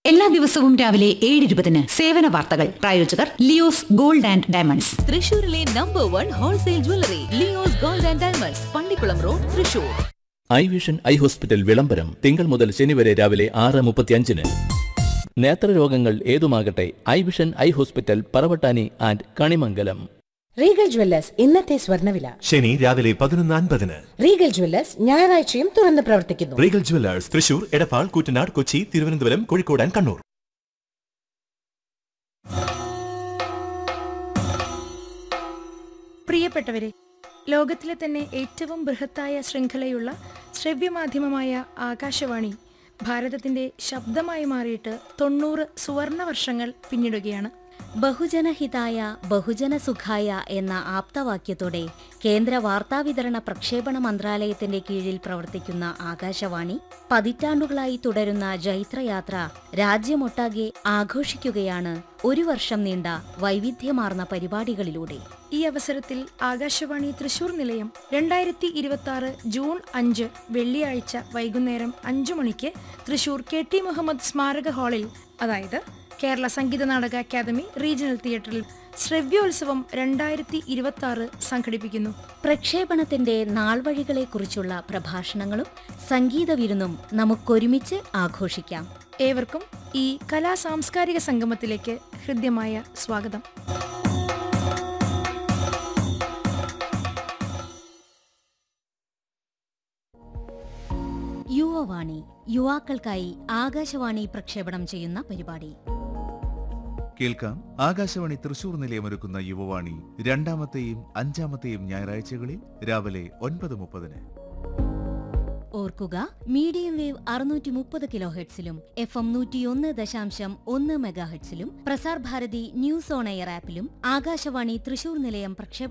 എല്ലാ ദിവസവും രാവിലെ ഏഴ് ഇരുപതിന് സേവന വാർത്തകൾ പ്രായോജകർ ലിയോസ് ഗോൾഡ് ആൻഡ് ഡയമണ്ട്സ് തൃശൂരിലെ number one wholesale jewellery Leo's gold and diamonds Pallikulam road Thrissur eye vision eye hospital വിളംബരം തിങ്കൾ മുതൽ ശനി വരെ രാവിലെ ആറ് മുപ്പത്തിയഞ്ചിന് നേത്രരോഗങ്ങൾ ഏതുമാകട്ടെ eye vision eye hospital Paravattani and Kanimangalam regal jewellers ഇന്നത്തെ സ്വർണ്ണവില ശനി രാവിലെ പതിനൊന്ന് അൻപതിന് റീഗൽ ജ്വല്ലേഴ്സ് ഞായറാഴ്ചയും തുറന്ന് പ്രവർത്തിക്കുന്നു regal jewellers Thrissur Edappal Koottanad Kochi Thiruvananthapuram Kozhikode and Kannur പ്രിയപ്പെട്ടവരെ ലോകത്തിലെ തന്നെ ഏറ്റവും ബൃഹത്തായ ശൃംഖലയുള്ള ശ്രവ്യമാധ്യമമായ ആകാശവാണി ഭാരതത്തിന്റെ ശബ്ദമായി മാറിയിട്ട് തൊണ്ണൂറ് സുവർണ വർഷങ്ങൾ പിന്നിടുകയാണ് ബഹുജനഹിതായ ബഹുജനസുഖായ എന്ന ആപ്തവാക്യത്തോടെ കേന്ദ്ര വാർത്താവിതരണ പ്രക്ഷേപണ മന്ത്രാലയത്തിന്റെ കീഴിൽ പ്രവർത്തിക്കുന്ന ആകാശവാണി പതിറ്റാണ്ടുകളായി തുടരുന്ന ജൈത്രയാത്ര രാജ്യമൊട്ടാകെ ആഘോഷിക്കുകയാണ് ഒരു വർഷം നീണ്ട വൈവിധ്യമാർന്ന പരിപാടികളിലൂടെ ഈ അവസരത്തിൽ ആകാശവാണി തൃശൂർ നിലയം രണ്ടായിരത്തി ഇരുപത്തി ആറ് ജൂൺ അഞ്ച് വെള്ളിയാഴ്ച വൈകുന്നേരം അഞ്ചു മണിക്ക് തൃശൂർ കെ ടി മുഹമ്മദ് സ്മാരക ഹാളിൽ അതായത് കേരള സംഗീത നാടക അക്കാദമി റീജിയണൽ തിയേറ്ററിൽ ശ്രവ്യോത്സവം രണ്ടായിരത്തി ഇരുപത്തി ആറ് സംഘടിപ്പിക്കുന്നു പ്രക്ഷേപണത്തിന്റെ നാൾവഴികളെക്കുറിച്ചുള്ള പ്രഭാഷണങ്ങളും സംഗീത വിരുന്നും നമുക്കൊരുമിച്ച് ആഘോഷിക്കാം ഏവർക്കും ഈ കലാ സാംസ്കാരിക സംഗമത്തിലേക്ക് ഹൃദ്യമായ സ്വാഗതം യുവവാണി യുവാക്കൾക്കായി ആകാശവാണി പ്രക്ഷേപണം ചെയ്യുന്ന പരിപാടി കേൾക്കാം ആകാശവാണി തൃശൂർ നിലയമൊരുക്കുന്ന യുവവാണി രണ്ടാമത്തെയും അഞ്ചാമത്തെയും ഞായറാഴ്ചകളിൽ രാവിലെ ഒൻപത് മുപ്പതിന് ഓർക്കുക മീഡിയം വേവ് അറുന്നൂറ്റി മുപ്പത് കിലോ ഹെഡ്സിലും എഫ് എം നൂറ്റിയൊന്ന് ദശാംശം ഒന്ന് മെഗാഹെഡ്സിലും Prasar Bharati news on air ആപ്പിലും ആകാശവാണി തൃശൂർ നിലയം പ്രക്ഷേപണം